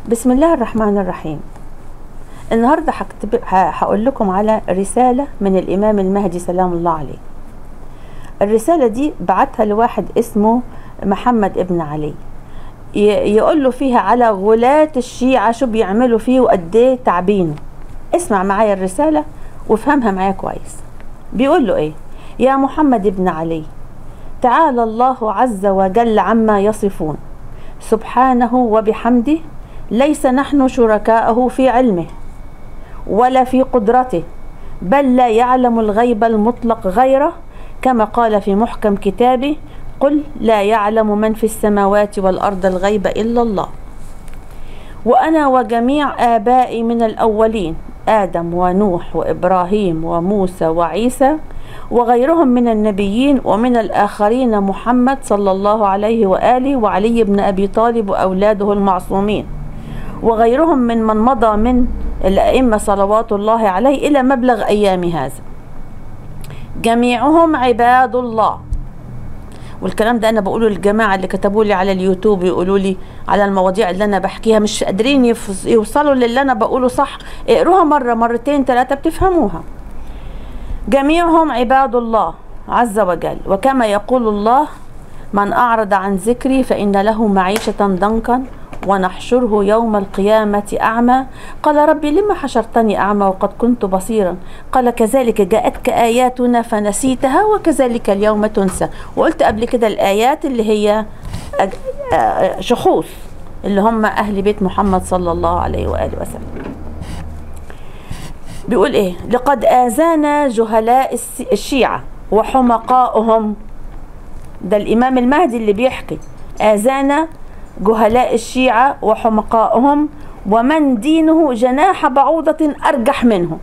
بسم الله الرحمن الرحيم النهارده هكتب ه- هقول لكم على رسالة من الإمام المهدي سلام الله عليه الرسالة دي بعتها لواحد اسمه محمد ابن علي ي- يقول له فيها على غلاة الشيعة شو بيعملوا فيه وقد ايه تعبينه اسمع معايا الرسالة وافهمها معايا كويس بيقول له ايه يا محمد ابن علي تعالى الله عز وجل عما يصفون سبحانه وبحمده ليس نحن شركاءه في علمه ولا في قدرته بل لا يعلم الغيب المطلق غيره كما قال في محكم كتابه قل لا يعلم من في السماوات والارض الغيب الا الله وانا وجميع ابائي من الاولين ادم ونوح وابراهيم وموسى وعيسى وغيرهم من النبيين ومن الاخرين محمد صلى الله عليه واله وعلي بن ابي طالب واولاده المعصومين وغيرهم من من مضى من الائمه صلوات الله عليه الى مبلغ ايام هذا جميعهم عباد الله والكلام ده انا بقوله للجماعه اللي كتبوا لي على اليوتيوب يقولوا لي على المواضيع اللي انا بحكيها مش قادرين يفص- يوصلوا للي انا بقوله صح اقروها مره مرتين ثلاثه بتفهموها جميعهم عباد الله عز وجل وكما يقول الله من أعرض عن ذكري فإن له معيشة ضنكا ونحشره يوم القيامة أعمى قال ربي لما حشرتني أعمى وقد كنت بصيرا قال كذلك جاءتك آياتنا فنسيتها وكذلك اليوم تنسى وقلت قبل كده الآيات اللي هي أج- آه، شخوص اللي هم أهل بيت محمد صلى الله عليه وآله وسلم بيقول ايه لقد آذانا جهلاء الس- الشيعة وحمقاؤهم ده الإمام المهدي اللي بيحكي آذانا جهلاء الشيعة وحمقاؤهم ومن دينه جناح بعوضة أرجح منه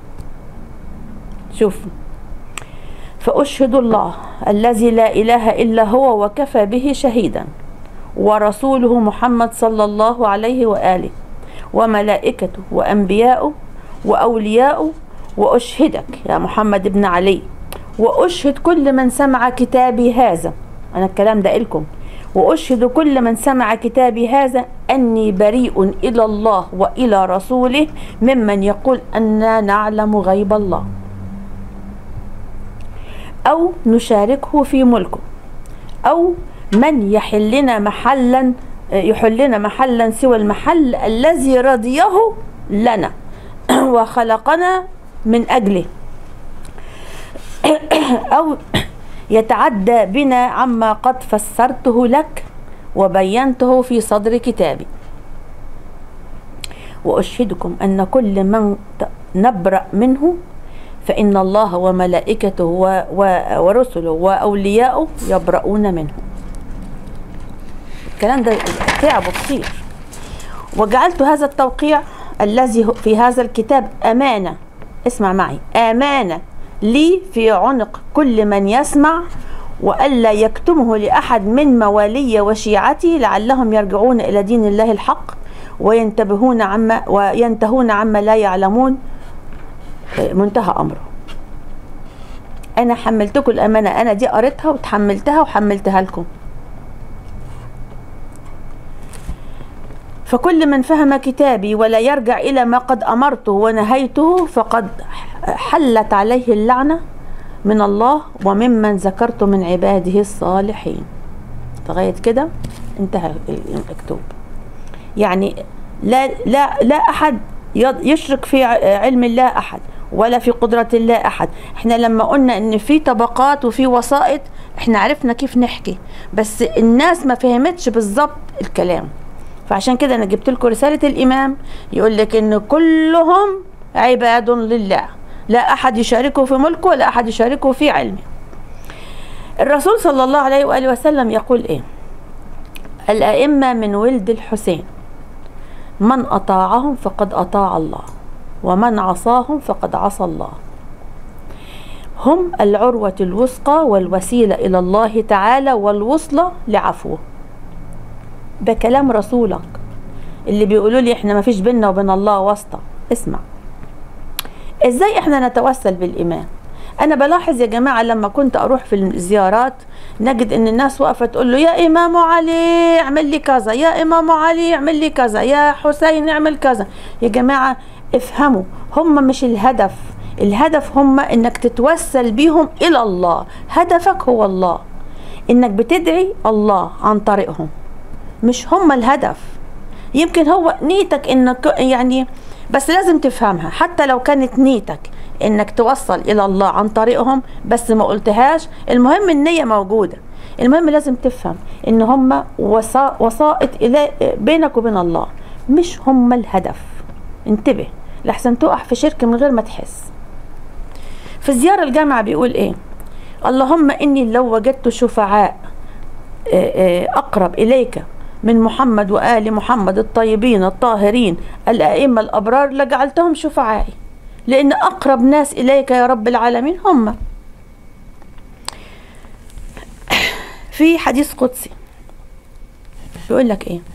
شوف فأشهد الله الذي لا إله إلا هو وكفى به شهيدا ورسوله محمد صلى الله عليه وآله وملائكته وأنبياؤه وأولياؤه وأشهدك يا محمد بن علي وأشهد كل من سمع كتابي هذا أنا الكلام ده إلكم وأشهد كل من سمع كتابي هذا أني بريء إلى الله وإلى رسوله ممن يقول أننا نعلم غيب الله أو نشاركه في ملكه أو من يحلنا محلا يحلنا محلا سوى المحل الذي رضيه لنا وخلقنا من أجله أو يتعدى بنا عما قد فسرته لك وبينته في صدر كتابي وأشهدكم أن كل من ت- نبرأ منه فإن الله وملائكته و- و- ورسله وأولياؤه يبرؤون منه الكلام ده تعبوا كتير وجعلت هذا التوقيع الذي هو- في هذا الكتاب أمانة اسمع معي أمانة لي في عنق كل من يسمع وألا يكتمه لأحد من موالي وشيعتي لعلهم يرجعون إلى دين الله الحق وينتبهون عما وينتهون عما لا يعلمون منتهى أمره أنا حملتكم الأمانة أنا دي قريتها وتحملتها وحملتها لكم فكل من فهم كتابي ولا يرجع إلى ما قد أمرته ونهيته فقد حلت عليه اللعنة من الله وممن ذكرت من عباده الصالحين لغاية كده انتهى المكتوب يعني لا لا لا أحد يض- يشرك في ع- علم الله أحد ولا في قدرة الله أحد احنا لما قلنا ان في طبقات وفي وسائط احنا عرفنا كيف نحكي بس الناس ما فهمتش بالظبط الكلام فعشان كده انا جبت لكم رساله الامام يقول لك ان كلهم عباد لله لا احد يشاركه في ملكه ولا احد يشاركه في علمه الرسول صلى الله عليه واله وسلم يقول ايه الائمه من ولد الحسين من اطاعهم فقد اطاع الله ومن عصاهم فقد عصى الله هم العروه الوثقى والوسيله الى الله تعالى والوصله لعفوه ده كلام رسولك اللي بيقولوا لي احنا ما فيش بيننا وبين الله واسطة اسمع ازاي احنا نتوسل بالامام انا بلاحظ يا جماعة لما كنت اروح في الزيارات نجد ان الناس واقفه تقول له يا امام علي اعمل لي كذا يا امام علي اعمل لي كذا يا حسين اعمل كذا يا جماعه افهموا هم مش الهدف الهدف هم انك تتوسل بيهم الى الله هدفك هو الله انك بتدعي الله عن طريقهم مش هم الهدف يمكن هو نيتك انك يعني بس لازم تفهمها حتى لو كانت نيتك انك توصل الى الله عن طريقهم بس ما قلتهاش المهم النية موجودة المهم لازم تفهم ان هم وسا- وسائط الى بينك وبين الله مش هم الهدف انتبه لحسن تقع في شرك من غير ما تحس في زيارة الجامعة بيقول ايه اللهم اني لو وجدت شفعاء آه، آه، اقرب اليك من محمد وآل محمد الطيبين الطاهرين الأئمة الأبرار لجعلتهم شفعائي لأن أقرب ناس إليك يا رب العالمين هم في حديث قدسي بيقول لك إيه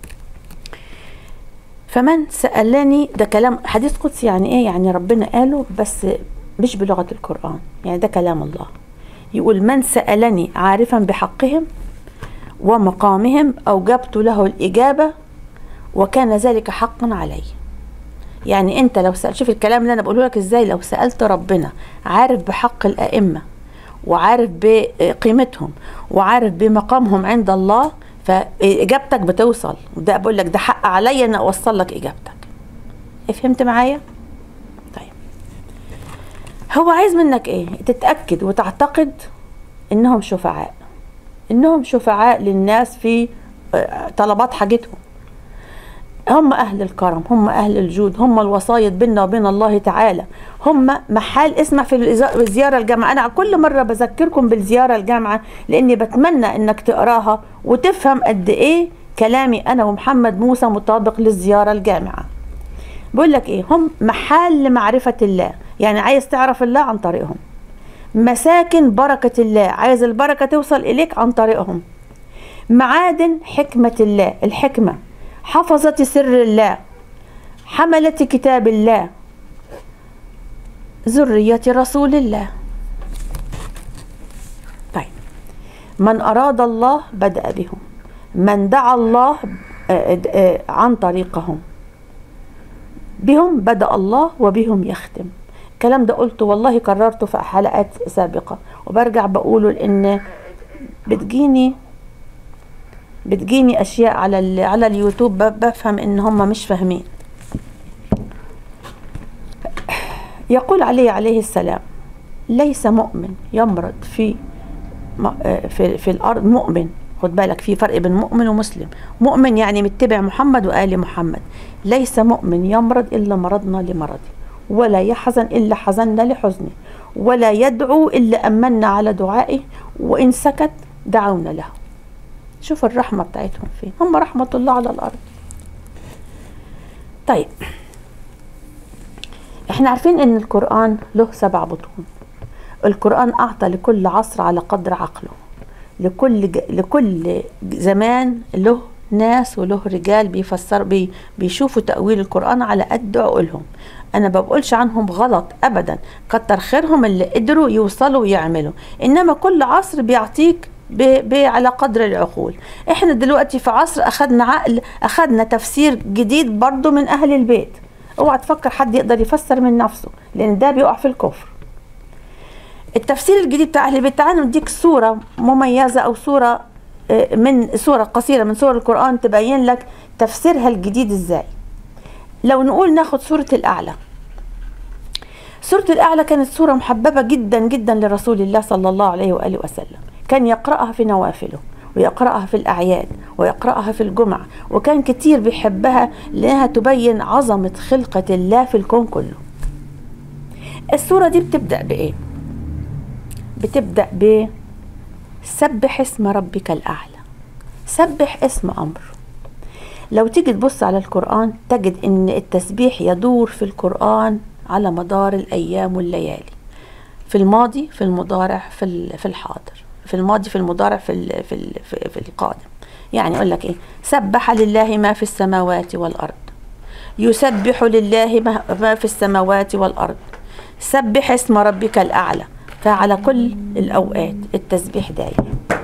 فمن سألني ده كلام حديث قدسي يعني إيه يعني ربنا قاله بس مش بلغة القرآن يعني ده كلام الله يقول من سألني عارفا بحقهم ومقامهم أوجبت له الإجابة وكان ذلك حقا علي يعني أنت لو سأل شوف الكلام اللي أنا بقوله لك إزاي لو سألت ربنا عارف بحق الأئمة وعارف بقيمتهم وعارف بمقامهم عند الله فإجابتك بتوصل وده بقول لك ده حق عليا أن أوصل لك إجابتك فهمت معايا؟ طيب هو عايز منك إيه؟ تتأكد وتعتقد إنهم شفعاء انهم شفعاء للناس في آه، طلبات حاجتهم هم اهل الكرم هم اهل الجود هم الوسايط بيننا وبين الله تعالى هم محل اسمع في الإزا- الزياره الجامعه انا كل مره بذكركم بالزياره الجامعه لاني بتمنى انك تقراها وتفهم قد ايه كلامي انا ومحمد موسى مطابق للزياره الجامعه بقول لك ايه هم محل لمعرفه الله يعني عايز تعرف الله عن طريقهم مساكن بركة الله عايز البركة توصل إليك عن طريقهم معادن حكمة الله الحكمة حفظة سر الله حملة كتاب الله ذرية رسول الله طيب من أراد الله بدأ بهم من دعا الله آه، آه، عن طريقهم بهم بدأ الله وبهم يختم الكلام ده قلته والله كررته في حلقات سابقة وبرجع بقوله لأن بتجيني بتجيني أشياء على ال- على اليوتيوب ب- بفهم إن هم مش فاهمين يقول علي عليه السلام ليس مؤمن يمرض في م- آه، في في الأرض مؤمن خد بالك في فرق بين مؤمن ومسلم مؤمن يعني متبع محمد وآل محمد ليس مؤمن يمرض إلا مرضنا لمرضه ولا يحزن إلا حزنا لحزنه ولا يدعو إلا أمنا على دعائه وإن سكت دعونا له شوف الرحمة بتاعتهم فين هم رحمة الله على الأرض طيب احنا عارفين ان القرآن له سبع بطون القرآن أعطى لكل عصر على قدر عقله لكل ج... لكل زمان له ناس وله رجال بيفسر بي... بيشوفوا تأويل القرآن على قد عقولهم أنا بقولش عنهم غلط أبدا كتر خيرهم اللي قدروا يوصلوا ويعملوا إنما كل عصر بيعطيك ب... ب... على قدر العقول احنا دلوقتي في عصر أخدنا عقل أخدنا تفسير جديد برضو من أهل البيت اوعى تفكر حد يقدر يفسر من نفسه لأن ده بيقع في الكفر التفسير الجديد بتاع اهل البيت تعالى نديك صوره مميزه او صوره آه، من صوره قصيره من صور القران تبين لك تفسيرها الجديد ازاي لو نقول ناخد سوره الاعلى سوره الاعلى كانت سوره محببه جدا جدا لرسول الله صلى الله عليه واله وسلم كان يقراها في نوافله ويقراها في الاعياد ويقراها في الجمعه وكان كتير بيحبها لانها تبين عظمه خلقه الله في الكون كله السوره دي بتبدا بايه بتبدأ ب سبح اسم ربك الأعلى سبح اسم أمر لو تيجي تبص على القرآن تجد إن التسبيح يدور في القرآن على مدار الأيام والليالي في الماضي في المضارع في ال- في الحاضر في الماضي في المضارع في ال- في ال- في, في القادم يعني يقول لك ايه سبح لله ما في السماوات والارض يسبح لله ما ما في السماوات والارض سبح اسم ربك الاعلى فعلى كل الاوقات التسبيح دايم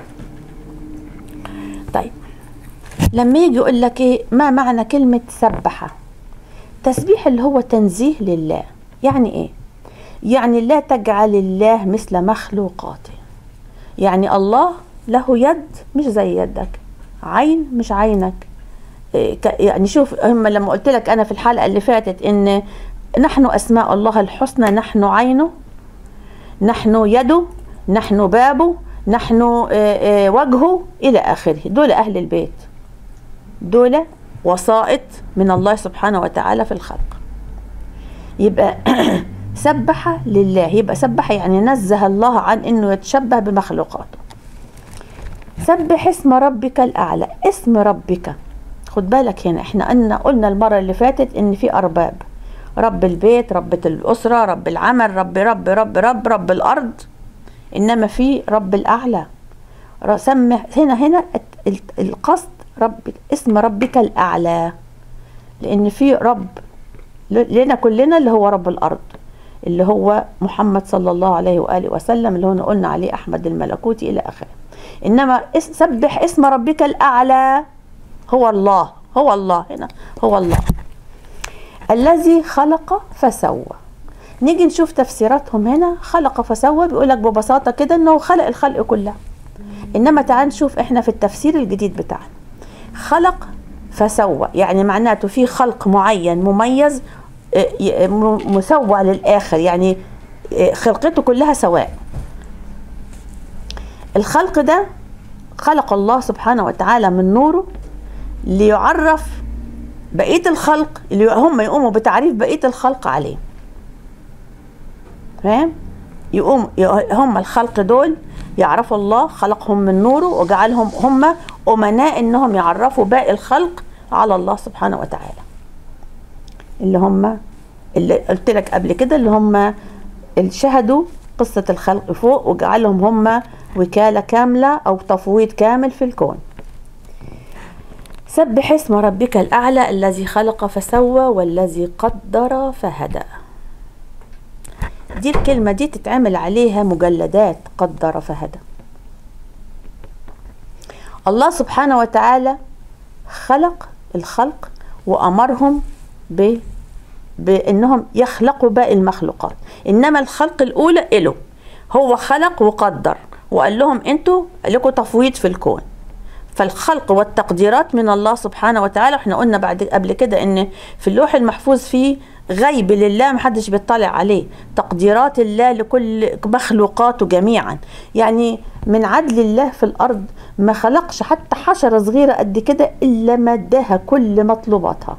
لما يجي يقول لك ايه ما معنى كلمة سبح تسبيح اللي هو تنزيه لله يعني ايه يعني لا تجعل الله مثل مخلوقاته يعني الله له يد مش زي يدك عين مش عينك إيه ك- يعني شوف هم لما قلت لك انا في الحلقه اللي فاتت ان نحن اسماء الله الحسنى نحن عينه نحن يده نحن بابه نحن آه، آه، وجهه الى اخره دول اهل البيت دول وسائط من الله سبحانه وتعالى في الخلق يبقى سبح لله يبقى سبح يعني نزه الله عن انه يتشبه بمخلوقاته سبح اسم ربك الاعلى اسم ربك خد بالك هنا احنا قلنا قلنا المره اللي فاتت ان في ارباب رب البيت ربة الأسرة رب العمل رب رب رب رب رب الأرض إنما في رب الأعلى ر- سمح هنا هنا الت- ال- القصد رب اسم ربك الأعلى لأن في رب ل- لنا كلنا اللي هو رب الأرض اللي هو محمد صلى الله عليه وآله وسلم اللي هو قلنا عليه أحمد الملكوتي إلى آخره إنما اس- سبح اسم ربك الأعلى هو الله هو الله هنا هو الله الذي خلق فسوى نيجي نشوف تفسيراتهم هنا خلق فسوى بيقول لك ببساطه كده انه خلق الخلق كلها انما تعال نشوف احنا في التفسير الجديد بتاعنا خلق فسوى يعني معناته في خلق معين مميز آه، ي- م- مسوى للاخر يعني آه، خلقته كلها سواء الخلق ده خلق الله سبحانه وتعالى من نوره ليعرف بقيه الخلق اللي هم يقوموا بتعريف بقيه الخلق عليه فاهم يقوم هم الخلق دول يعرفوا الله خلقهم من نوره وجعلهم هم امناء انهم يعرفوا باقي الخلق على الله سبحانه وتعالى اللي هم اللي قلت لك قبل كده اللي هم اللي شهدوا قصة الخلق فوق وجعلهم هم وكالة كاملة أو تفويض كامل في الكون سبح اسم ربك الأعلى الذي خلق فسوى والذي قدر فهدى دي الكلمة دي تتعمل عليها مجلدات قدر فهدى الله سبحانه وتعالى خلق الخلق وأمرهم ب بأنهم يخلقوا باقي المخلوقات إنما الخلق الأولى إله هو خلق وقدر وقال لهم أنتوا لكم تفويض في الكون فالخلق والتقديرات من الله سبحانه وتعالى احنا قلنا بعد قبل كده ان في اللوح المحفوظ فيه غيب لله محدش بيطلع عليه تقديرات الله لكل مخلوقاته جميعا يعني من عدل الله في الارض ما خلقش حتى حشرة صغيرة قد كده الا ما اداها كل مطلوباتها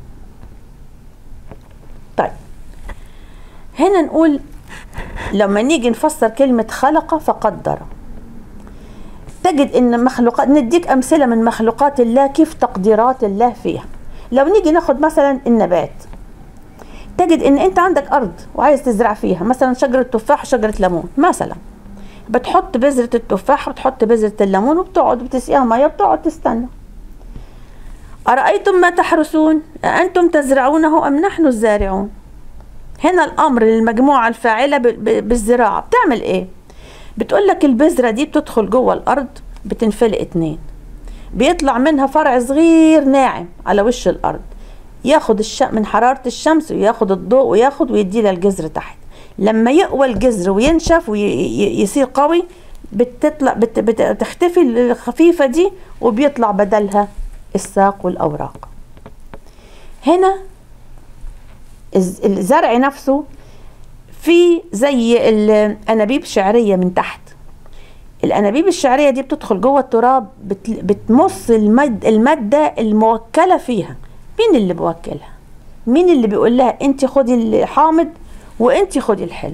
طيب هنا نقول لما نيجي نفسر كلمة خلق فقدر تجد ان مخلوقات نديك امثله من مخلوقات الله كيف تقديرات الله فيها لو نيجي ناخد مثلا النبات تجد ان انت عندك ارض وعايز تزرع فيها مثلا شجره تفاح وشجره ليمون مثلا بتحط بذره التفاح وتحط بذره الليمون وبتقعد بتسقيها ميه وبتقعد تستنى أرأيتم ما تحرسون أأنتم تزرعونه أم نحن الزارعون هنا الأمر للمجموعة الفاعلة ب- ب- بالزراعة بتعمل إيه بتقول لك البذرة دي بتدخل جوه الأرض بتنفلق اتنين بيطلع منها فرع صغير ناعم على وش الأرض ياخد الش... من حرارة الشمس وياخد الضوء وياخد ويدي للجذر تحت لما يقوى الجذر وينشف ويصير قوي بتطلع بت... بت... بتختفي الخفيفة دي وبيطلع بدلها الساق والأوراق هنا الز- الزرع نفسه في زي الانابيب شعريه من تحت الانابيب الشعريه دي بتدخل جوه التراب بت- بتمص المد الماده الموكله فيها مين اللي بيوكلها مين اللي بيقول لها انت خدي الحامض وانت خدي الحلو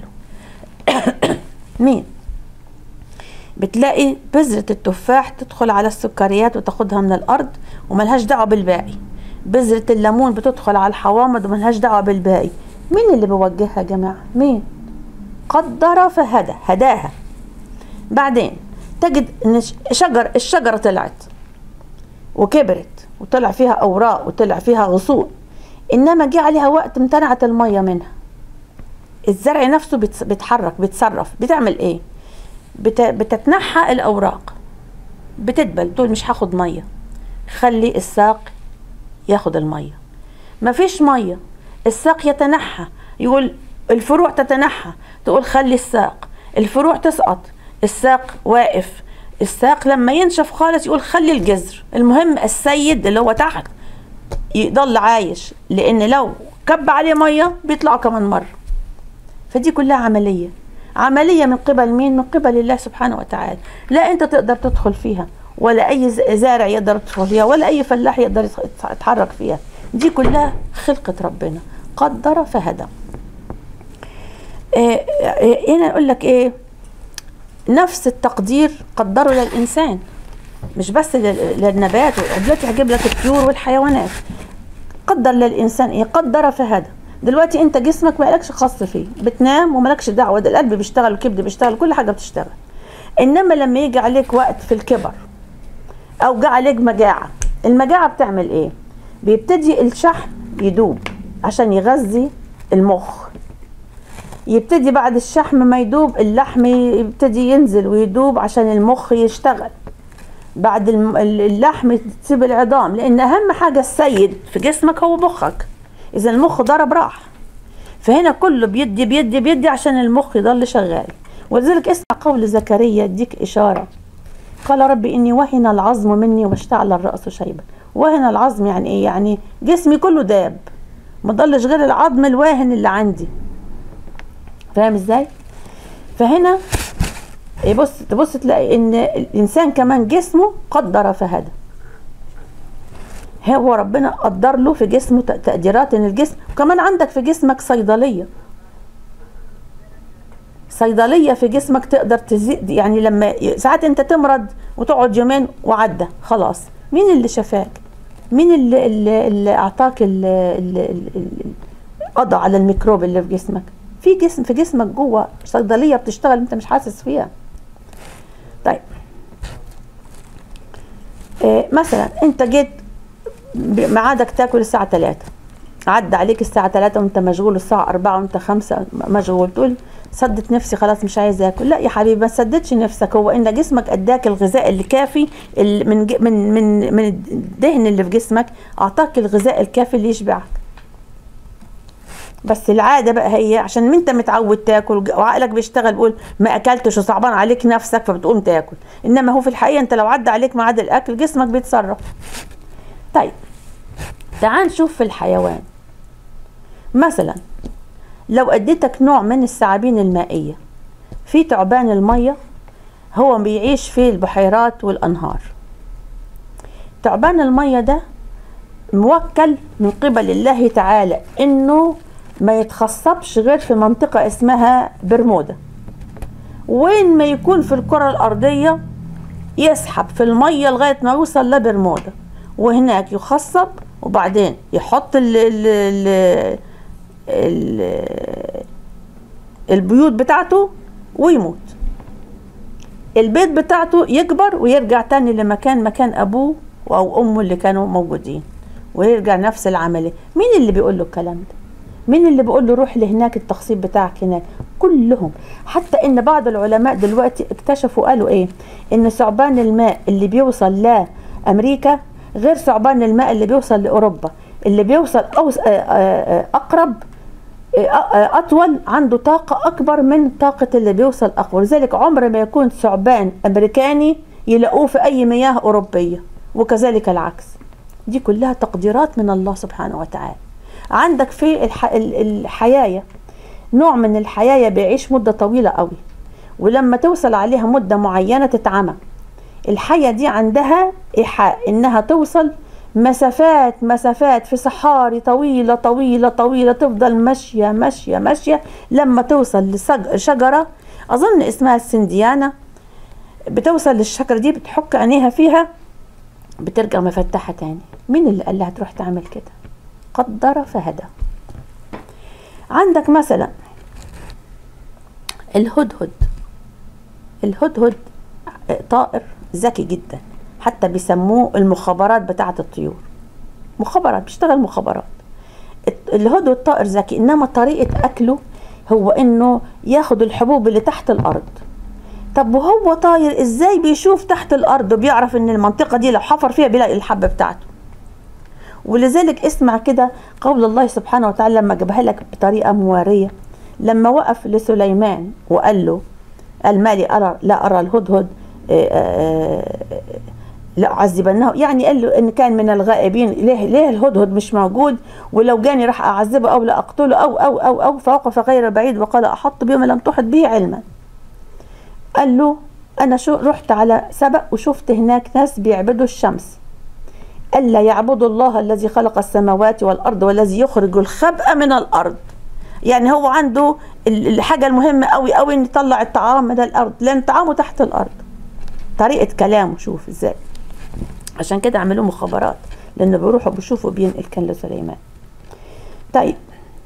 مين بتلاقي بذرة التفاح تدخل على السكريات وتاخدها من الأرض وملهاش دعوة بالباقي بذرة الليمون بتدخل على الحوامض وملهاش دعوة بالباقي مين اللي بيوجهها يا جماعة مين قدر فهدى هداها بعدين تجد ان ش- شجر الشجرة طلعت وكبرت وطلع فيها اوراق وطلع فيها غصون انما جه عليها وقت امتنعت المية منها الزرع نفسه بيتس- بيتحرك بيتصرف بتعمل ايه بت- بتتنحى الاوراق بتدبل تقول مش هاخد ميه خلي الساق ياخد المية مفيش مية الساق يتنحى يقول الفروع تتنحى تقول خلي الساق الفروع تسقط الساق واقف الساق لما ينشف خالص يقول خلي الجذر المهم السيد اللي هو تحت يضل عايش لان لو كب عليه ميه بيطلع كمان مره فدي كلها عمليه عمليه من قبل مين من قبل الله سبحانه وتعالى لا انت تقدر تدخل فيها ولا اي زارع يقدر يدخل فيها ولا اي فلاح يقدر يتحرك فيها دي كلها خلقه ربنا قدر فهدى إيه إيه هنا نقول لك ايه نفس التقدير قدره للانسان مش بس للنبات دلوقتي هجيب لك الطيور والحيوانات قدر للانسان ايه قدر فهدى دلوقتي انت جسمك مالكش خاص فيه بتنام ومالكش دعوه ده القلب بيشتغل والكبد بيشتغل كل حاجه بتشتغل انما لما يجي عليك وقت في الكبر او جه عليك مجاعه المجاعه بتعمل ايه بيبتدي الشحم يدوب عشان يغذي المخ يبتدي بعد الشحم ما يدوب اللحم يبتدي ينزل ويدوب عشان المخ يشتغل بعد اللحم تسيب العظام لان اهم حاجه السيد في جسمك هو مخك اذا المخ ضرب راح فهنا كله بيدي بيدي بيدي عشان المخ يضل شغال ولذلك اسمع قول زكريا يديك اشاره قال ربي اني وهن العظم مني واشتعل الراس شيبا وهن العظم يعني ايه يعني جسمي كله داب ما ضلش غير العظم الواهن اللي عندي فاهم ازاي فهنا بص تبص تلاقي ان الانسان كمان جسمه قدر فهدى هو ربنا قدر له في جسمه تقديرات ان الجسم وكمان عندك في جسمك صيدليه صيدليه في جسمك تقدر تزيد يعني لما ساعات انت تمرض وتقعد يومين وعدى خلاص مين اللي شفاك مين اللي, اللي, اللي اعطاك اللي قضى على الميكروب اللي في جسمك في جسم في جسمك جوه صيدليه بتشتغل انت مش حاسس فيها طيب إيه مثلا انت جيت ميعادك تاكل الساعه 3 عدى عليك الساعه 3 وانت مشغول الساعه 4 وانت 5 مشغول تقول سدت نفسي خلاص مش عايز اكل لا يا حبيبي ما سدتش نفسك هو ان جسمك اداك الغذاء الكافي من من من من الدهن اللي في جسمك اعطاك الغذاء الكافي اللي يشبعك بس العاده بقى هي عشان انت متعود تاكل وعقلك بيشتغل بيقول ما اكلتش وصعبان عليك نفسك فبتقوم تاكل انما هو في الحقيقه انت لو عدى عليك ميعاد الاكل جسمك بيتصرف طيب تعال نشوف في الحيوان مثلا لو اديتك نوع من الثعابين المائيه في تعبان الميه هو بيعيش في البحيرات والانهار تعبان الميه ده موكل من قبل الله تعالى انه ما يتخصبش غير في منطقة اسمها برمودا وين ما يكون في الكرة الأرضية يسحب في المية لغاية ما يوصل لبرمودا وهناك يخصب وبعدين يحط ال ال ال ال البيوت بتاعته ويموت البيت بتاعته يكبر ويرجع تاني لمكان مكان أبوه أو أمه اللي كانوا موجودين ويرجع نفس العملية مين اللي بيقول له الكلام ده مين اللي بيقول له روح لهناك التخصيب بتاعك هناك كلهم حتى ان بعض العلماء دلوقتي اكتشفوا قالوا ايه ان ثعبان الماء اللي بيوصل لامريكا غير ثعبان الماء اللي بيوصل لاوروبا اللي بيوصل أوس اقرب اطول عنده طاقه اكبر من طاقه اللي بيوصل اقوى لذلك عمر ما يكون ثعبان امريكاني يلاقوه في اي مياه اوروبيه وكذلك العكس دي كلها تقديرات من الله سبحانه وتعالى عندك في الح... الحياية نوع من الحياية بيعيش مدة طويلة قوي ولما توصل عليها مدة معينة تتعمى الحية دي عندها إيحاء إنها توصل مسافات مسافات في صحاري طويلة طويلة طويلة تفضل ماشية ماشية ماشية لما توصل لشجرة أظن اسمها السنديانة بتوصل للشجرة دي بتحك عينيها فيها بترجع مفتحة تاني مين اللي قال لها تروح تعمل كده قدر فهدى عندك مثلا الهدهد الهدهد طائر ذكي جدا حتى بيسموه المخابرات بتاعة الطيور مخابرات بيشتغل مخابرات الهدهد طائر ذكي انما طريقة اكله هو انه ياخد الحبوب اللي تحت الارض طب وهو طاير ازاي بيشوف تحت الارض وبيعرف ان المنطقه دي لو حفر فيها بيلاقي الحبه بتاعته ولذلك اسمع كده قول الله سبحانه وتعالى لما جابها لك بطريقه مواريه لما وقف لسليمان وقال له قال مالي أرى لا أرى الهدهد آه، آه، لا أعذبنه يعني قال له إن كان من الغائبين ليه ليه الهدهد مش موجود ولو جاني راح أعذبه أو لا أقتله أو أو أو أو فوقف غير بعيد وقال أحط بما لم تحط به علما قال له أنا شو رحت على سبأ وشفت هناك ناس بيعبدوا الشمس ألا يعبدوا الله الذي خلق السماوات والأرض والذي يخرج الخبأ من الأرض يعني هو عنده ال- الحاجة المهمة قوي قوي إن يطلع الطعام من الأرض لأن طعامه تحت الأرض طريقة كلامه شوف إزاي عشان كده عملوا مخابرات لأنه بيروحوا بيشوفوا بينقل كان لسليمان طيب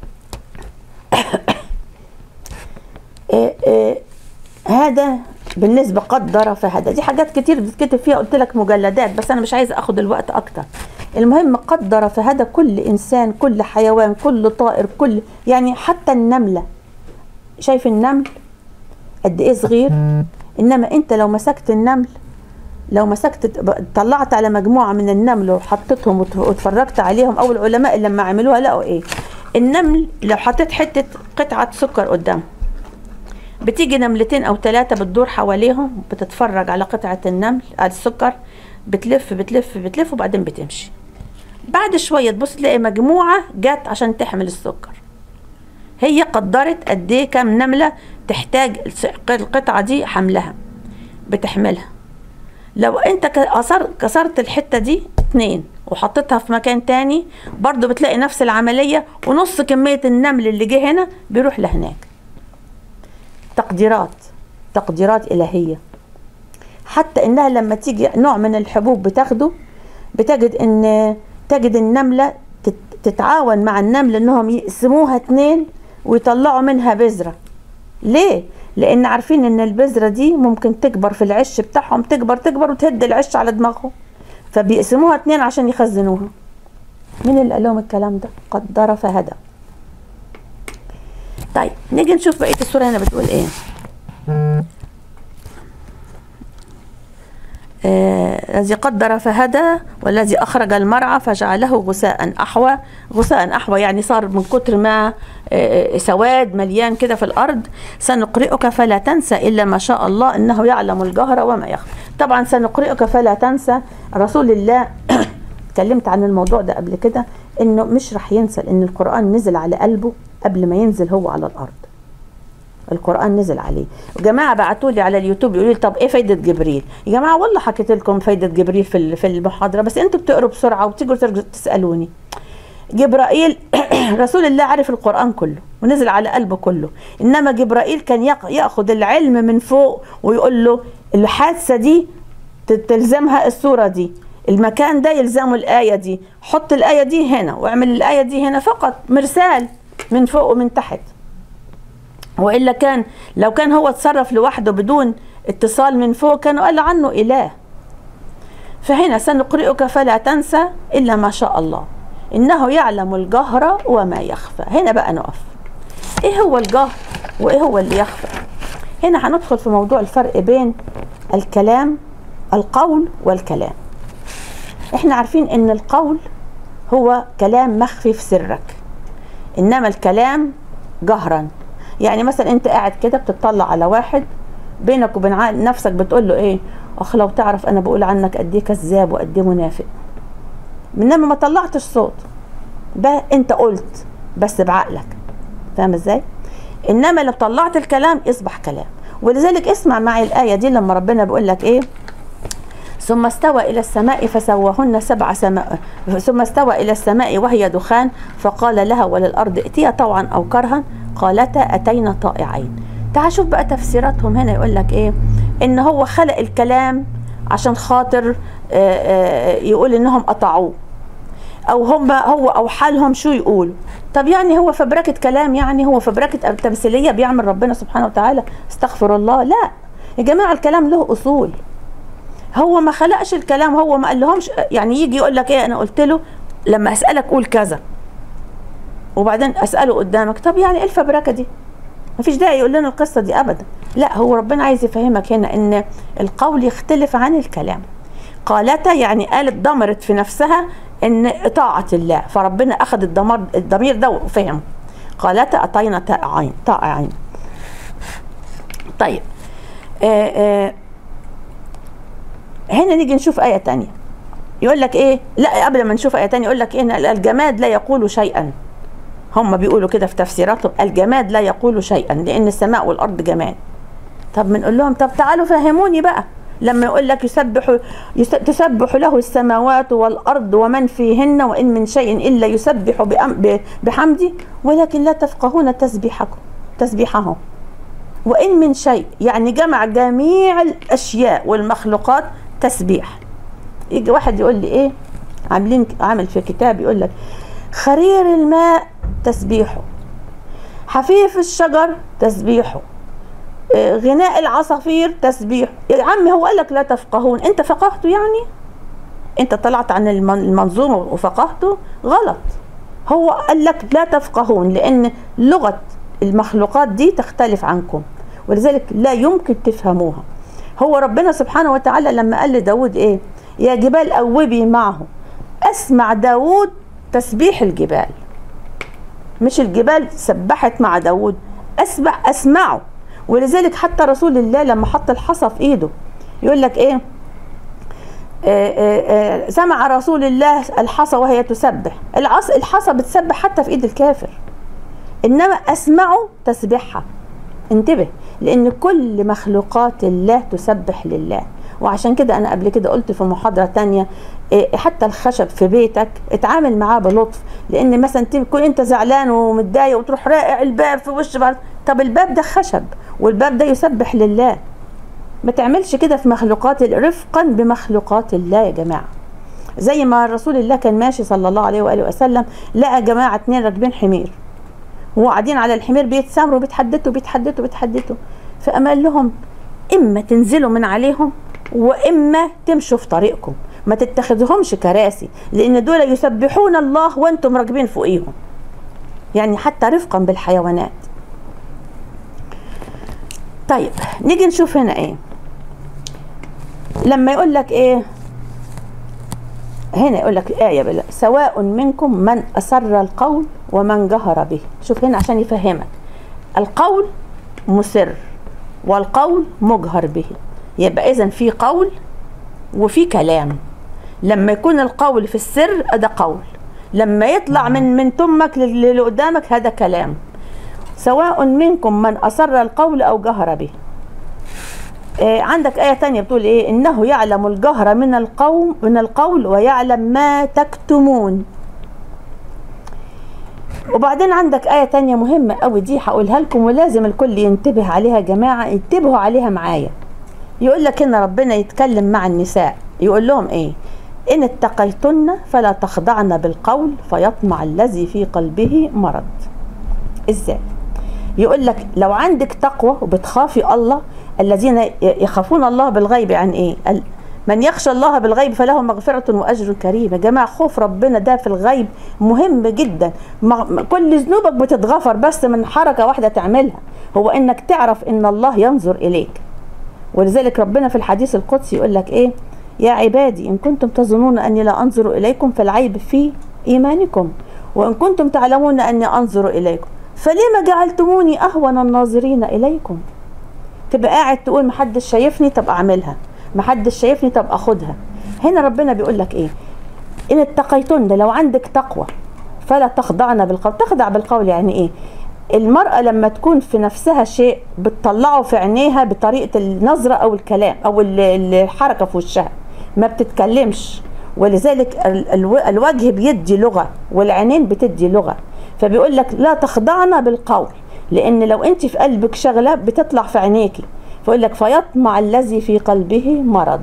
إيه إيه هذا بالنسبة قدر فهذا دي حاجات كتير بتتكتب فيها قلت لك مجلدات بس أنا مش عايزة أخد الوقت أكتر المهم قدر فهذا كل إنسان كل حيوان كل طائر كل يعني حتى النملة شايف النمل قد إيه صغير إنما أنت لو مسكت النمل لو مسكت طلعت على مجموعة من النمل وحطيتهم وت- واتفرجت عليهم أو العلماء اللي لما عملوها لقوا إيه النمل لو حطيت حتة قطعة سكر قدامه بتيجي نملتين او ثلاثة بتدور حواليهم بتتفرج على قطعة النمل على السكر بتلف بتلف بتلف وبعدين بتمشي بعد شوية تبص تلاقي مجموعة جت عشان تحمل السكر هي قدرت قد ايه كام نملة تحتاج الس- القطعة دي حملها بتحملها لو انت كسر كسرت الحتة دي اتنين وحطيتها في مكان تاني برضو بتلاقي نفس العملية ونص كمية النمل اللي جه هنا بيروح لهناك تقديرات تقديرات إلهية حتى إنها لما تيجي نوع من الحبوب بتاخده بتجد إن تجد النملة تت- تتعاون مع النمل إنهم يقسموها اتنين ويطلعوا منها بذرة ليه؟ لأن عارفين إن البذرة دي ممكن تكبر في العش بتاعهم تكبر تكبر وتهد العش على دماغهم فبيقسموها اتنين عشان يخزنوها مين اللي قال لهم الكلام ده؟ قدر فهدى طيب نيجي نشوف بقيه السوره هنا بتقول ايه آه، الذي قدر فهدى والذي اخرج المرعى فجعله غثاء احوى غثاء احوى يعني صار من كتر ما آه، سواد مليان كده في الارض سنقرئك فلا تنسى الا ما شاء الله انه يعلم الجهر وما يخفى طبعا سنقرئك فلا تنسى رسول الله اتكلمت عن الموضوع ده قبل كده انه مش راح ينسى لان القران نزل على قلبه قبل ما ينزل هو على الارض القران نزل عليه وجماعه بعتوا لي على اليوتيوب يقولوا لي طب ايه فايده جبريل يا جماعه والله حكيت لكم فايده جبريل في ال- في المحاضره بس انتوا بتقروا بسرعه وتيجوا ترجعوا تسالوني جبرائيل رسول الله عرف القرآن كله ونزل على قلبه كله إنما جبرائيل كان يق- يأخذ العلم من فوق ويقول له الحادثة دي ت- تلزمها الصورة دي المكان ده يلزمه الآية دي حط الآية دي هنا واعمل الآية دي هنا فقط مرسال من فوق ومن تحت وإلا كان لو كان هو اتصرف لوحده بدون اتصال من فوق كانوا قال عنه إله فهنا سنقرئك فلا تنسى إلا ما شاء الله إنه يعلم الجهر وما يخفى هنا بقى نقف إيه هو الجهر وإيه هو اللي يخفى هنا هندخل في موضوع الفرق بين الكلام القول والكلام احنا عارفين ان القول هو كلام مخفي في سرك انما الكلام جهرا يعني مثلا انت قاعد كده بتطلع على واحد بينك وبين عقل نفسك بتقول له ايه اخ لو تعرف انا بقول عنك قد ايه كذاب وقد ايه منافق انما ما طلعتش صوت ده انت قلت بس بعقلك فاهم ازاي انما لو طلعت الكلام يصبح كلام ولذلك اسمع معي الايه دي لما ربنا بيقول لك ايه ثم استوى إلى السماء فسواهن سبع سماء ثم استوى إلى السماء وهي دخان فقال لها وللأرض ائتيا طوعا أو كرها قالتا أتينا طائعين تعال شوف بقى تفسيراتهم هنا يقول لك إيه إن هو خلق الكلام عشان خاطر آه، آه، يقول إنهم قطعوه او هم هو او حالهم شو يقولوا طب يعني هو فبركة كلام يعني هو فبركة تمثيلية بيعمل ربنا سبحانه وتعالى استغفر الله لا يا جماعة الكلام له أصول هو ما خلقش الكلام هو ما قال لهمش يعني يجي يقول لك ايه انا قلت له لما اسالك قول كذا وبعدين اساله قدامك طب يعني ايه الفبركه دي ما فيش داعي يقول لنا القصه دي ابدا لا هو ربنا عايز يفهمك هنا ان القول يختلف عن الكلام قالت يعني قالت ضمرت في نفسها ان طاعة الله فربنا اخذ الضمير الضمير ده وفهم قالت اتينا طائعين طائعين طيب آه آه هنا نيجي نشوف آية تانية يقول لك ايه لا قبل ما نشوف آية تانية يقول لك ايه الجماد لا يقول شيئا هم بيقولوا كده في تفسيراتهم الجماد لا يقول شيئا لان السماء والارض جماد طب بنقول لهم طب تعالوا فهموني بقى لما يقول لك يسبح تسبح له السماوات والارض ومن فيهن وان من شيء الا يسبح بحمده ولكن لا تفقهون تسبيحكم تسبيحهم وان من شيء يعني جمع جميع الاشياء والمخلوقات تسبيح يجي واحد يقول لي ايه عاملين عامل في كتاب يقول لك خرير الماء تسبيحه حفيف الشجر تسبيحه غناء العصافير تسبيح يا عمي هو قال لك لا تفقهون انت فقهته يعني انت طلعت عن المنظومه وفقهته غلط هو قال لك لا تفقهون لان لغه المخلوقات دي تختلف عنكم ولذلك لا يمكن تفهموها هو ربنا سبحانه وتعالى لما قال لداود ايه يا جبال أوبي معه أسمع داود تسبيح الجبال مش الجبال سبحت مع داود أسمع أسمعه ولذلك حتى رسول الله لما حط الحصى في إيده يقول لك إيه آآ آآ سمع رسول الله الحصى وهي تسبح الحصى بتسبح حتى في ايد الكافر انما اسمعه تسبحها انتبه لان كل مخلوقات الله تسبح لله وعشان كده انا قبل كده قلت في محاضره تانية حتى الخشب في بيتك اتعامل معاه بلطف لان مثلا تكون انت زعلان ومتضايق وتروح راقع الباب في وش بعض طب الباب ده خشب والباب ده يسبح لله ما تعملش كده في مخلوقات رفقا بمخلوقات الله يا جماعه زي ما رسول الله كان ماشي صلى الله عليه واله وسلم لقى جماعه اتنين راكبين حمير وقاعدين على الحمير بيتسامروا بيتحدثوا بيتحدثوا بيتحدثوا فقام قال لهم اما تنزلوا من عليهم واما تمشوا في طريقكم ما تتخذهمش كراسي لان دول يسبحون الله وانتم راكبين فوقيهم يعني حتى رفقا بالحيوانات طيب نيجي نشوف هنا ايه لما يقول لك ايه هنا يقول لك آية بالله سواء منكم من أسر القول ومن جهر به شوف هنا عشان يفهمك القول مسر والقول مجهر به يبقى إذا في قول وفي كلام لما يكون القول في السر ده قول لما يطلع من من تمك اللي قدامك هذا كلام سواء منكم من أسر القول أو جهر به آه عندك آية تانية بتقول إيه إنه يعلم الجهر من القوم من القول ويعلم ما تكتمون وبعدين عندك آية تانية مهمة قوي دي هقولها لكم ولازم الكل ينتبه عليها يا جماعة انتبهوا عليها معايا يقول لك إن ربنا يتكلم مع النساء يقول لهم إيه إن اتقيتن فلا تخضعن بالقول فيطمع الذي في قلبه مرض إزاي يقول لك لو عندك تقوى وبتخافي الله الذين يخافون الله بالغيب عن ايه من يخشى الله بالغيب فله مغفرة وأجر كريم يا جماعة خوف ربنا ده في الغيب مهم جدا كل ذنوبك بتتغفر بس من حركة واحدة تعملها هو انك تعرف ان الله ينظر اليك ولذلك ربنا في الحديث القدسي يقول لك ايه يا عبادي ان كنتم تظنون اني لا انظر اليكم فالعيب في ايمانكم وان كنتم تعلمون اني انظر اليكم فلما جعلتموني اهون الناظرين اليكم تبقى قاعد تقول محدش شايفني طب اعملها محدش شايفني طب اخدها هنا ربنا بيقول لك ايه ان اتقيتن لو عندك تقوى فلا تخضعن بالقول تخضع بالقول يعني ايه المرأة لما تكون في نفسها شيء بتطلعه في عينيها بطريقة النظرة أو الكلام أو الحركة في وشها ما بتتكلمش ولذلك الوجه بيدي لغة والعينين بتدي لغة فبيقول لك لا تخضعن بالقول لان لو انت في قلبك شغله بتطلع في عينيكي فيقول لك فيطمع الذي في قلبه مرض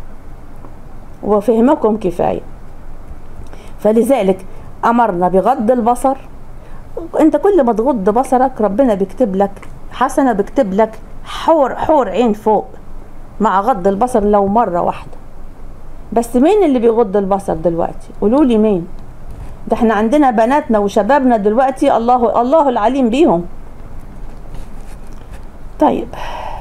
وفهمكم كفايه فلذلك امرنا بغض البصر انت كل ما تغض بصرك ربنا بيكتب لك حسنه بيكتب لك حور حور عين فوق مع غض البصر لو مره واحده بس مين اللي بيغض البصر دلوقتي قولوا لي مين ده احنا عندنا بناتنا وشبابنا دلوقتي الله الله العليم بيهم طيب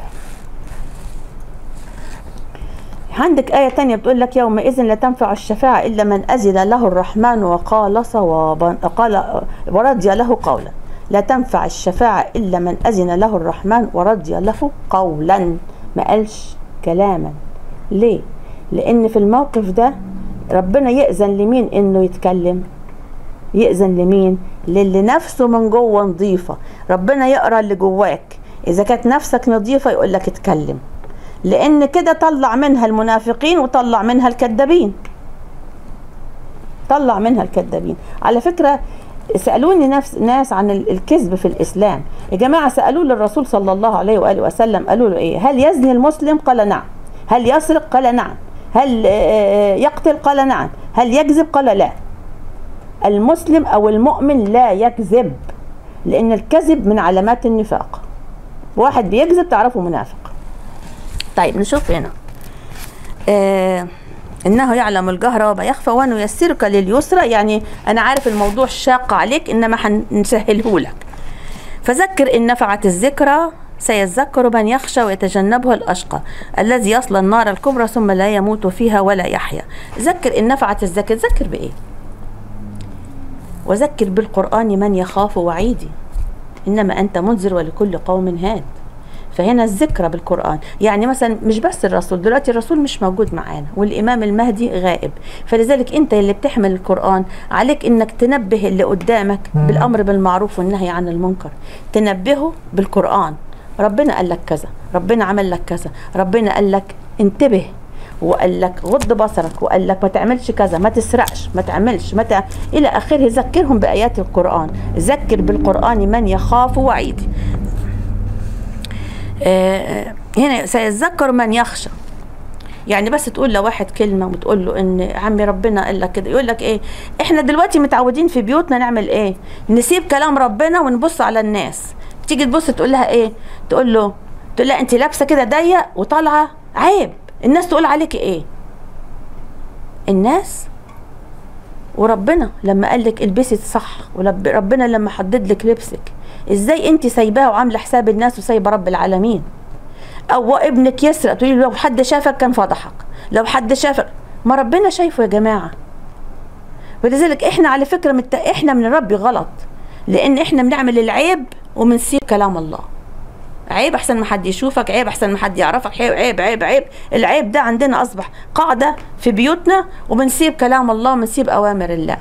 عندك آية تانية بتقول لك يومئذ لا تنفع الشفاعة إلا من أذن له الرحمن وقال صوابا قال ورضي له قولا لا تنفع الشفاعة إلا من أذن له الرحمن ورضي له قولا ما قالش كلاما ليه؟ لأن في الموقف ده ربنا يأذن لمين إنه يتكلم يأذن لمين للي نفسه من جوه نظيفة ربنا يقرأ اللي جواك إذا كانت نفسك نظيفة يقول لك اتكلم لأن كده طلع منها المنافقين وطلع منها الكذابين طلع منها الكذابين على فكرة سألوني نفس ناس عن الكذب في الإسلام يا جماعة سألوا للرسول صلى الله عليه وآله وسلم قالوا له إيه هل يزني المسلم قال نعم هل يسرق قال نعم هل يقتل قال نعم هل يكذب قال لا المسلم أو المؤمن لا يكذب لأن الكذب من علامات النفاق واحد بيكذب تعرفه منافق طيب نشوف هنا آه انه يعلم الجهر وما يخفى ونيسرك لليسرى يعني انا عارف الموضوع شاق عليك انما هنسهله لك فذكر ان نفعت الذكرى سيذكر من يخشى ويتجنبها الاشقى الذي يصل النار الكبرى ثم لا يموت فيها ولا يحيا ذكر ان نفعت الذكر ذكر بايه وذكر بالقران من يخاف وعيدي انما انت منذر ولكل قوم هاد فهنا الذكرى بالقرآن يعني مثلا مش بس الرسول دلوقتي الرسول مش موجود معانا والإمام المهدي غائب فلذلك أنت اللي بتحمل القرآن عليك أنك تنبه اللي قدامك بالأمر بالمعروف والنهي عن المنكر تنبهه بالقرآن ربنا قال لك كذا ربنا عمل لك كذا ربنا قال لك انتبه وقال لك غض بصرك وقال لك ما تعملش كذا ما تسرقش ما تعملش ما تع... الى اخره ذكرهم بايات القران ذكر بالقران من يخاف وعيد آه هنا سيتذكر من يخشى يعني بس تقول لواحد كلمه وتقول له ان عمي ربنا قال لك كده يقول لك ايه احنا دلوقتي متعودين في بيوتنا نعمل ايه نسيب كلام ربنا ونبص على الناس تيجي تبص تقول لها ايه تقول له تقول لها انت لابسه كده ضيق وطالعه عيب الناس تقول عليك ايه الناس وربنا لما قال لك البسي صح وربنا لما حدد لك لبسك ازاي انت سايباها وعامله حساب الناس وسايبه رب العالمين او ابنك يسرق تقولي لو حد شافك كان فضحك لو حد شافك ما ربنا شايفه يا جماعه ولذلك احنا على فكره مت... احنا من ربي غلط لان احنا بنعمل العيب وبنسيب كلام الله عيب احسن ما حد يشوفك عيب احسن ما حد يعرفك عيب عيب عيب عيب العيب ده عندنا اصبح قاعده في بيوتنا وبنسيب كلام الله وبنسيب اوامر الله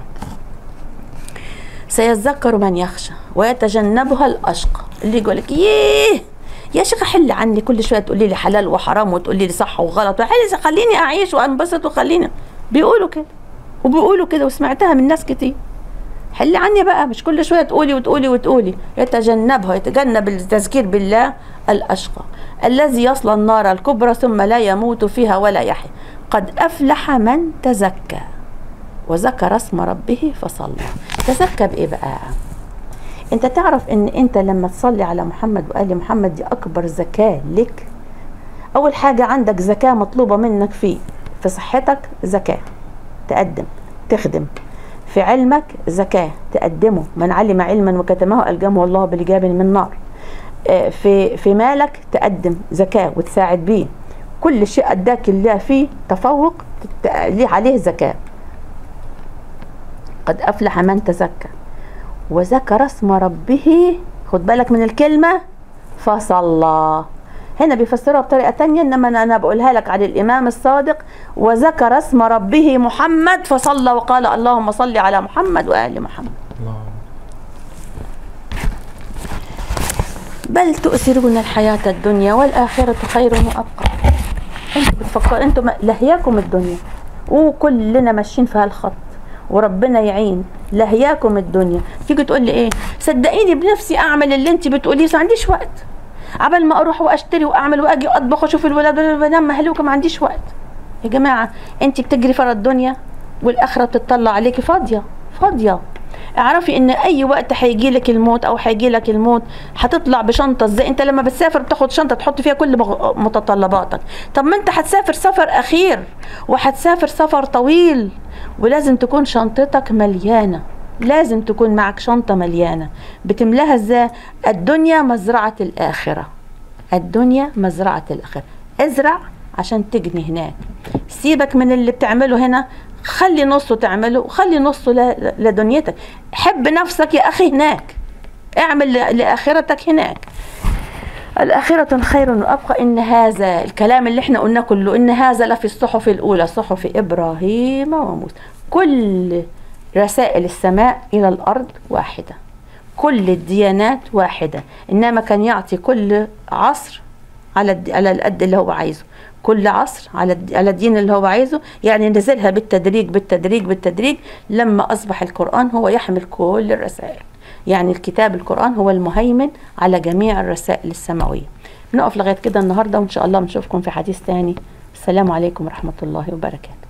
سيذكر من يخشى ويتجنبها الاشقى اللي يقول لك ييه يا شيخ حل عني كل شويه تقولي لي حلال وحرام وتقولي لي صح وغلط خليني اعيش وانبسط وخليني بيقولوا كده وبيقولوا كده وسمعتها من ناس كتير حل عني بقى مش كل شويه تقولي وتقولي وتقولي يتجنبها يتجنب التذكير بالله الاشقى الذي يصل النار الكبرى ثم لا يموت فيها ولا يحيا قد افلح من تزكى وذكر اسم ربه فصلى تزكى بايه بقى انت تعرف ان انت لما تصلي على محمد وآل محمد دي اكبر زكاة لك اول حاجة عندك زكاة مطلوبة منك في في صحتك زكاة تقدم تخدم في علمك زكاة تقدمه من علم علما وكتمه ألجمه الله بلجاب من نار في في مالك تقدم زكاة وتساعد بيه كل شيء أداك الله فيه تفوق ليه عليه زكاة قد أفلح من تزكى وذكر اسم ربه خد بالك من الكلمة فصلى هنا بيفسرها بطريقة تانية إنما أنا بقولها لك عن الإمام الصادق وذكر اسم ربه محمد فصلى وقال اللهم صل على محمد وآل محمد الله بل تؤثرون الحياة الدنيا والآخرة خير وأبقى انتوا بتفكروا انتوا لهياكم الدنيا وكلنا ماشيين في هالخط وربنا يعين لهياكم الدنيا تيجي تقول لي ايه صدقيني بنفسي اعمل اللي انت بتقوليه بس ما عنديش وقت عبال ما اروح واشتري واعمل واجي واطبخ واشوف الولاد بنام مهلوكه ما عنديش وقت يا جماعه انت بتجري فرا الدنيا والاخره بتطلع عليكي فاضيه فاضيه اعرفي ان اي وقت هيجي لك الموت او هيجي لك الموت هتطلع بشنطه ازاي انت لما بتسافر بتاخد شنطه تحط فيها كل مغ- متطلباتك طب ما انت هتسافر سفر اخير وهتسافر سفر طويل ولازم تكون شنطتك مليانه لازم تكون معك شنطه مليانه بتملاها ازاي الدنيا مزرعه الاخره الدنيا مزرعه الاخره ازرع عشان تجني هناك سيبك من اللي بتعمله هنا خلي نصه تعمله وخلي نصه ل- لدنيتك حب نفسك يا أخي هناك اعمل ل- لآخرتك هناك الآخرة خير وأبقى إن هذا الكلام اللي احنا قلناه كله إن هذا لفي الصحف الأولى صحف إبراهيم وموسى كل رسائل السماء إلى الأرض واحدة كل الديانات واحدة إنما كان يعطي كل عصر على الد- على القد اللي هو عايزه كل عصر على الد- على الدين اللي هو عايزه يعني نزلها بالتدريج بالتدريج بالتدريج لما أصبح القرآن هو يحمل كل الرسائل يعني الكتاب القرآن هو المهيمن على جميع الرسائل السماوية نقف لغاية كده النهاردة وإن شاء الله نشوفكم في حديث تاني السلام عليكم ورحمة الله وبركاته